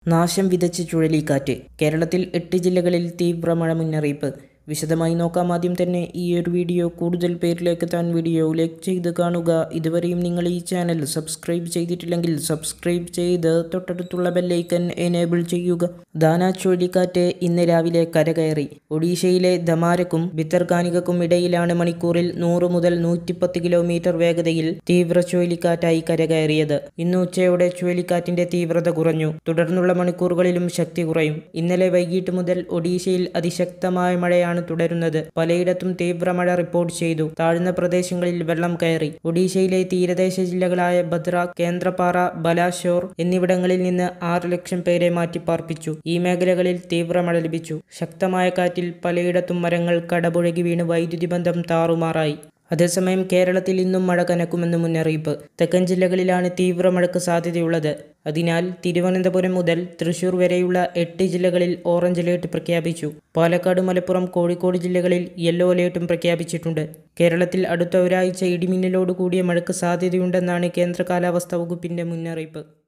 നാശം വിതച്ച് ചുഴലിക്കാറ്റ് കേരളത്തിൽ എട്ട് ജില്ലകളിൽ തീവ്ര മഴ മുന്നറിയിപ്പ് വിശദമായി നോക്കാം ആദ്യം തന്നെ ഈ ഒരു വീഡിയോ കൂടുതൽ പേരിലേക്ക് എത്താൻ വീഡിയോ ലൈക്ക് ചെയ്ത് കാണുക ഇതുവരെയും നിങ്ങൾ ഈ ചാനൽ സബ്സ്ക്രൈബ് ചെയ്തിട്ടില്ലെങ്കിൽ സബ്സ്ക്രൈബ് ചെയ്ത് തൊട്ടടുത്തുള്ള ബെല്ലൈക്കൻ എനേബിൾ ചെയ്യുക ദാന ചുഴലിക്കാറ്റ് ഇന്ന് രാവിലെ കരകയറി ഒഡീഷയിലെ ധമാരക്കും ഭിത്തർകാനികക്കും ഇടയിലാണ് മണിക്കൂറിൽ നൂറ് മുതൽ നൂറ്റിപ്പത്ത് കിലോമീറ്റർ വേഗതയിൽ തീവ്ര ചുഴലിക്കാറ്റായി കരകയറിയത് ഇന്ന് ഉച്ചയോടെ ചുഴലിക്കാറ്റിന്റെ തീവ്രത കുറഞ്ഞു തുടർന്നുള്ള മണിക്കൂറുകളിലും ശക്തി കുറയും ഇന്നലെ വൈകിട്ട് മുതൽ ഒഡീഷയിൽ അതിശക്തമായ മഴയാണ് തുടരുന്നത് പലയിടത്തും തീവ്രമഴ റിപ്പോർട്ട് ചെയ്തു താഴ്ന്ന പ്രദേശങ്ങളിൽ വെള്ളം കയറി ഒഡീഷയിലെ തീരദേശ ജില്ലകളായ ഭദ്ര കേന്ദ്രപാറ ബലാശോർ എന്നിവിടങ്ങളിൽ നിന്ന് ആറ് ലക്ഷം പേരെ മാറ്റിപ്പാർപ്പിച്ചു ഈ മേഖലകളിൽ തീവ്രമഴ ലഭിച്ചു ശക്തമായ കാറ്റിൽ പലയിടത്തും മരങ്ങൾ കടപുഴകി വീണ് വൈദ്യുതി ബന്ധം താറുമാറായി അതേസമയം കേരളത്തിൽ ഇന്നും മഴ കനക്കുമെന്ന് മുന്നറിയിപ്പ് തെക്കൻ ജില്ലകളിലാണ് തീവ്ര മഴയ്ക്ക് സാധ്യതയുള്ളത് അതിനാൽ തിരുവനന്തപുരം മുതൽ തൃശൂർ വരെയുള്ള എട്ട് ജില്ലകളിൽ ഓറഞ്ച് അലേർട്ട് പ്രഖ്യാപിച്ചു പാലക്കാട് മലപ്പുറം കോഴിക്കോട് ജില്ലകളിൽ യെല്ലോ അലേർട്ടും പ്രഖ്യാപിച്ചിട്ടുണ്ട് കേരളത്തിൽ അടുത്ത ഒരാഴ്ച ഇടിമിന്നലോട് കൂടിയ മഴയ്ക്ക് സാധ്യതയുണ്ടെന്നാണ് കേന്ദ്ര കാലാവസ്ഥാ വകുപ്പിന്റെ മുന്നറിയിപ്പ്